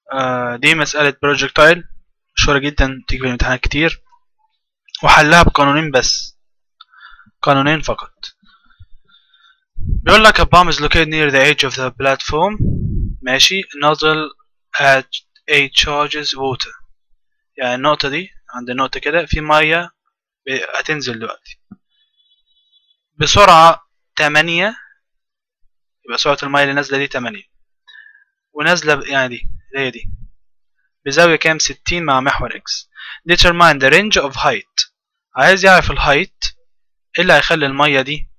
آه دي مسألة بروجكتايل مشهورة جدا تيجي في الامتحانات كتير وحلها بقانونين بس قانونين فقط بيقول لك a bomb is located near the edge of the platform ماشي nozzle at a charges water يعني النقطة دي عند النقطة كده في مية هتنزل دلوقتي بسرعة تمانية يبقى سرعة المية اللي نازلة دي تمانية ونازلة يعني دي اللي هي دي بزاوية كام ستين مع محور اكس determine the range of height عايز يعرف الهايت ايه اللي هيخلي المية دي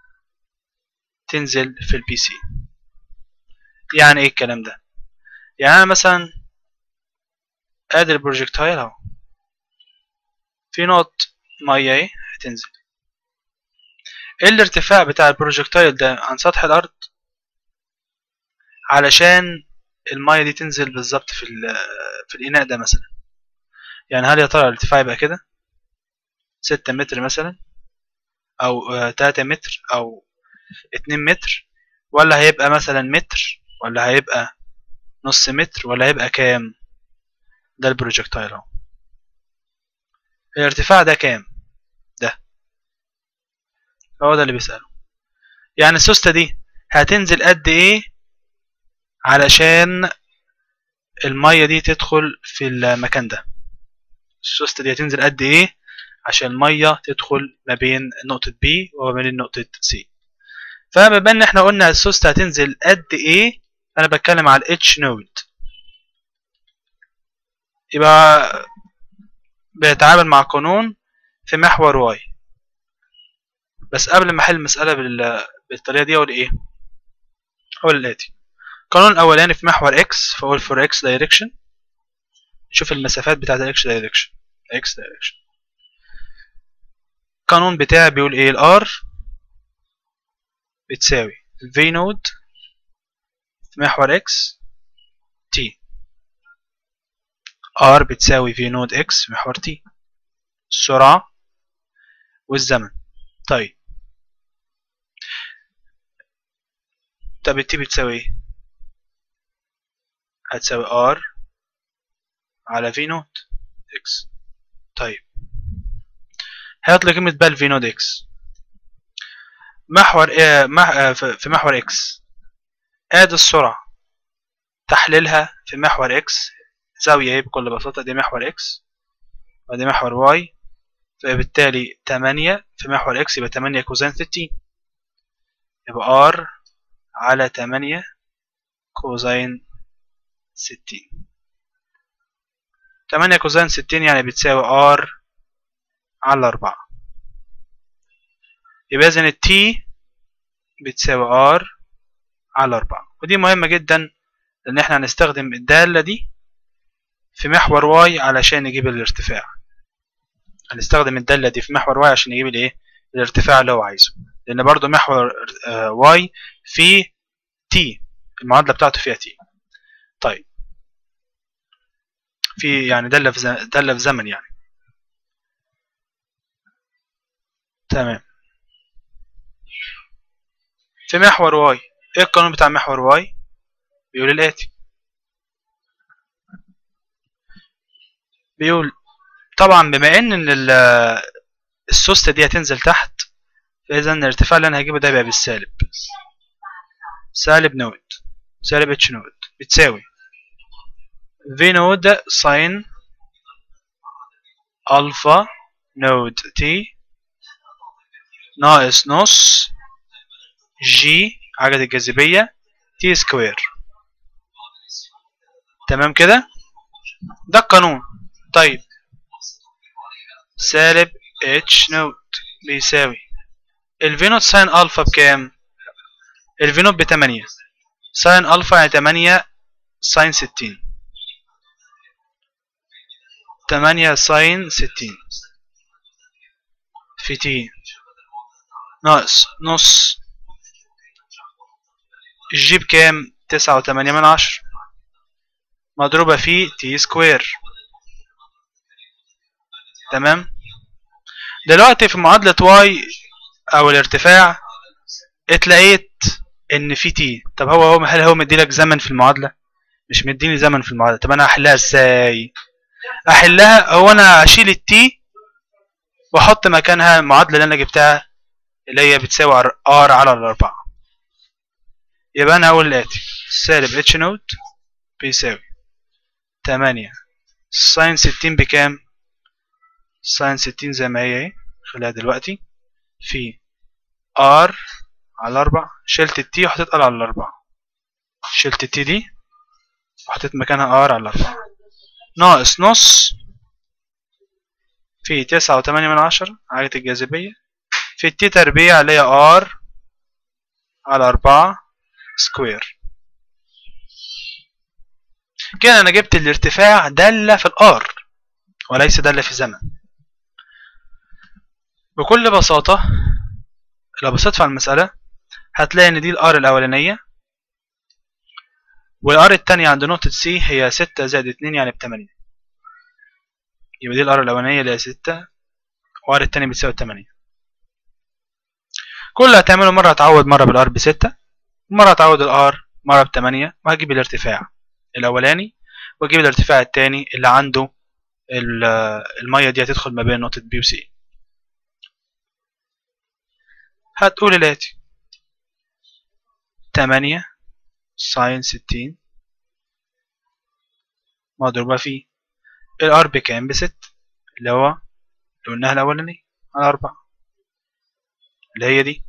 تنزل في البي سي يعني ايه الكلام ده يعني انا مثلا ادي البروجكتايل اهو في نقط ميه اهي هتنزل ايه الارتفاع بتاع البروجكتايل ده عن سطح الارض علشان الميه دي تنزل بالظبط في في الاناء ده مثلا يعني هل يا ترى الارتفاع يبقى كده ستة متر مثلا او تلاتة متر او اتنين متر ولا هيبقى مثلا متر ولا هيبقى نص متر ولا هيبقى كام ده البروجكتايل اهو الارتفاع ده كام ده هو ده اللي بيسأله يعني السوستة دي هتنزل قد ايه علشان المية دي تدخل في المكان ده السوستة دي هتنزل قد ايه عشان المية تدخل ما بين نقطة B وما بين نقطة C فبما ان احنا قلنا السوستة هتنزل قد ايه انا بتكلم على ال H نود يبقى بيتعامل مع قانون في محور y بس قبل ما احل المسألة بالطريقة دي اقول ايه اقول الاتي القانون الاولاني في محور x فاقول for x direction نشوف المسافات بتاعت ال x direction x direction القانون بتاعي بيقول ايه الار بتساوي v نود في محور x t r بتساوي v نود x في محور t السرعة والزمن طيب طب التي بتساوي ايه هتساوي r على v نود x طيب هيحط لي قيمة بال في نود x محور إيه مح... في محور x ادي السرعة تحليلها في محور x زاوية ايه بكل بساطة دي محور x ودي محور y فبالتالي تمانية في محور x يبقى تمانية كوزين ستين يبقى r على تمانية كوزين ستين تمانية كوزين ستين يعني بتساوي r على أربعة يبقى إذن الت بتساوي r على أربعة ودي مهمة جدا لأن احنا هنستخدم الدالة دي في محور y علشان نجيب الارتفاع هنستخدم الدالة دي في محور y عشان نجيب الايه الارتفاع اللي هو عايزه لأن برضو محور y في t المعادلة بتاعته فيها t طيب في يعني دالة في زمن دالة في زمن يعني تمام في محور واي ايه القانون بتاع محور واي بيقول الاتي بيقول طبعا بما ان ان السوستة دي هتنزل تحت فاذا الارتفاع اللي انا هجيبه ده هيبقى بالسالب سالب نود سالب اتش نود بتساوي في نود ساين الفا نود تي ناقص نص جي عجلة الجاذبية تي سكوير تمام كده ده القانون طيب سالب اتش نوت بيساوي الفي نوت ساين الفا بكام الفي نوت بتمانية ساين الفا يعني تمانية ساين ستين تمانية ساين ستين في تي ناقص نص الجي بكام تسعة وتمانية من عشر مضروبة في تي سكوير تمام دلوقتي في معادلة واي او الارتفاع اتلاقيت ان في تي طب هو هو هل هو مديلك زمن في المعادلة مش مديني زمن في المعادله طب انا هحلها ازاي احلها هو انا اشيل التي واحط مكانها المعادله اللي انا جبتها اللي هي بتساوي ار على الاربعه يبقى انا هقول الاتي سالب اتش نوت بيساوي تمانية ساين ستين بكام ساين ستين زي ما هي اهي خليها دلوقتي في ار على أربعة شلت التي وحطيت ار على الأربعة شلت التي دي وحطيت مكانها ار على الأربعة ناقص نص في تسعة وتمانية من عشرة عجلة الجاذبية في التي تربيع اللي هي ار على أربعة سكوير كده أنا جبت الارتفاع دالة في الار وليس دالة في زمن بكل بساطة لو بصيت في المسألة هتلاقي إن دي الار الأولانية والار التانية عند نقطة سي هي ستة زائد اتنين يعني بتمانية يبقى دي الار الأولانية اللي هي ستة وار التانية بتساوي تمانية كل اللي هتعمله مرة هتعوض مرة بالار بستة ومرة هتعوض الار مرة بتمانية وهجيب الارتفاع الأولاني وأجيب الارتفاع التاني اللي عنده المية دي هتدخل ما بين نقطة بي وسي هتقول الاتي تمانية ساين ستين مضروبة في الار بكام بست اللي هو اللي قلناها الأولانية على أربعة اللي هي دي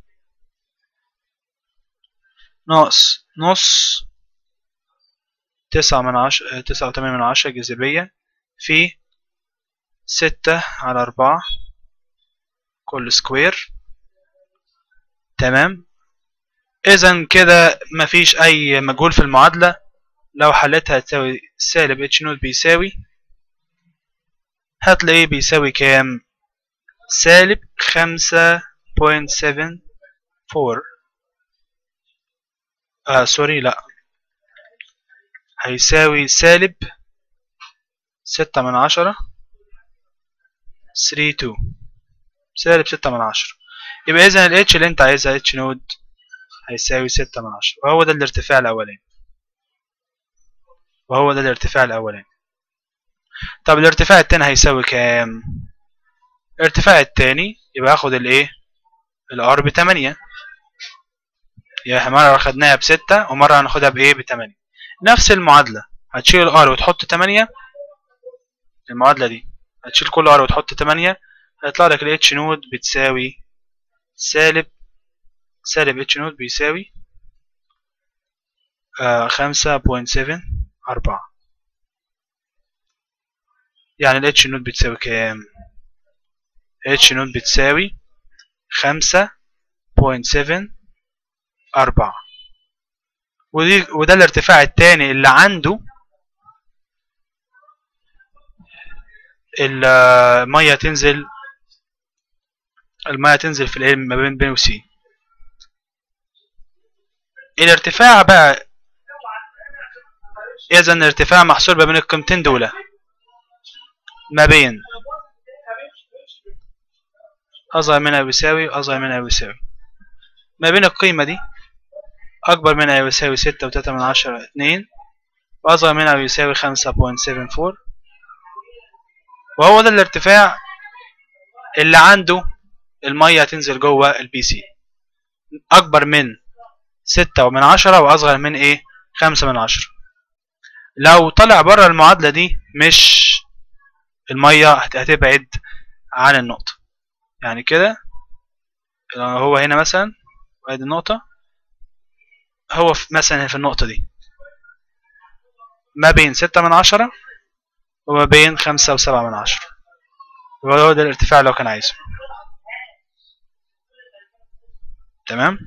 ناقص نص تسعة من عشرة تسعة وتمانية من عشرة جاذبية في ستة على أربعة كل سكوير تمام إذا كده مفيش أي مجهول في المعادلة لو حلتها تساوي سالب اتش نوت بيساوي هتلاقيه بيساوي كام؟ سالب خمسة بوينت سفن فور آه سوري لأ هيساوي سالب ستة من عشرة ثري تو سالب ستة من عشرة يبقى إذا ال H اللي أنت عايزها H نود هيساوي ستة من عشرة وهو ده الارتفاع الأولاني وهو ده الارتفاع الأولاني طب الارتفاع التاني هيساوي كام؟ الارتفاع التاني يبقى هاخد الايه؟ الار بتمانية يعني مرة خدناها بستة ومرة هناخدها بايه؟ بتمانية نفس المعادلة هتشيل الار وتحط تمانية المعادلة دي هتشيل كل ار وتحط تمانية هيطلع لك ال H نود بتساوي سالب سالب اتش نوت بيساوي خمسة بوينت سفن أربعة يعني ال اتش نوت بتساوي كام؟ اتش نوت بتساوي خمسة بوينت سفن أربعة ودي وده الارتفاع التاني اللي عنده المية تنزل المية تنزل في الايه ما بين بين وسي الارتفاع بقى اذا الارتفاع محصور ما بين القيمتين دول ما بين اصغر منها بيساوي اصغر منها بيساوي ما بين القيمة دي اكبر منها يساوي ستة وتلاتة من عشرة اتنين واصغر منها بيساوي خمسة بوينت سفن فور وهو ده الارتفاع اللي عنده المية هتنزل جوه البي سي أكبر من ستة ومن عشرة وأصغر من إيه خمسة من عشرة لو طلع بره المعادلة دي مش المية هتبعد عن النقطة يعني كده هو هنا مثلا وادي النقطة هو في مثلا في النقطة دي ما بين ستة من عشرة وما بين خمسة وسبعة من عشرة هو ده الارتفاع اللي هو كان عايزه تمام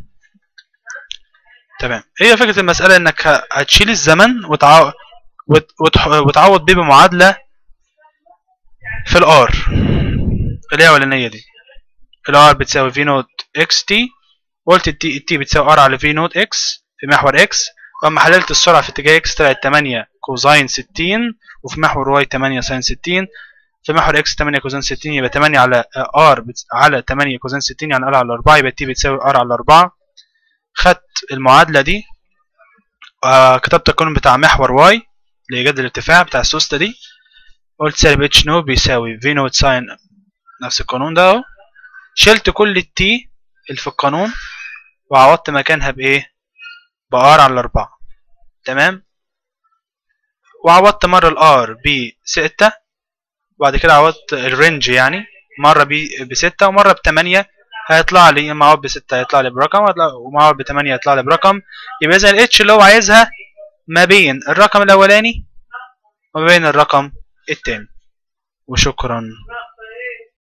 تمام هي فكرة المسألة انك هتشيل الزمن وتعو... وت... وتح... وتعوض بيه بمعادلة في الار اللي هي الاولانية دي الار بتساوي في نوت اكس تي قلت التي التي بتساوي ار على في نوت اكس في محور اكس واما حللت السرعة في اتجاه اكس طلعت 8 كوزين 60 وفي محور واي 8 ساين 60 في محور اكس 8 كوزين 60 يبقى 8 على ار على 8 كوزين 60 يعني ار على 4 يبقى تي بتساوي ار على 4 خدت المعادلة دي آه كتبت القانون بتاع محور واي لإيجاد الارتفاع بتاع السوستة دي قلت سالب اتش نو بيساوي في نوت ساين نفس القانون ده اهو شلت كل التي اللي في القانون وعوضت مكانها بايه بار على الأربعة تمام وعوضت مرة الار بستة وبعد كده عوضت الرينج يعني مرة بستة ومرة بتمانية هيطلع لي معوض بستة هيطلع لي برقم ومعوض بتمانية هيطلع لي برقم يبقى إذا الاتش اللي هو عايزها ما بين الرقم الأولاني وما بين الرقم التاني وشكرا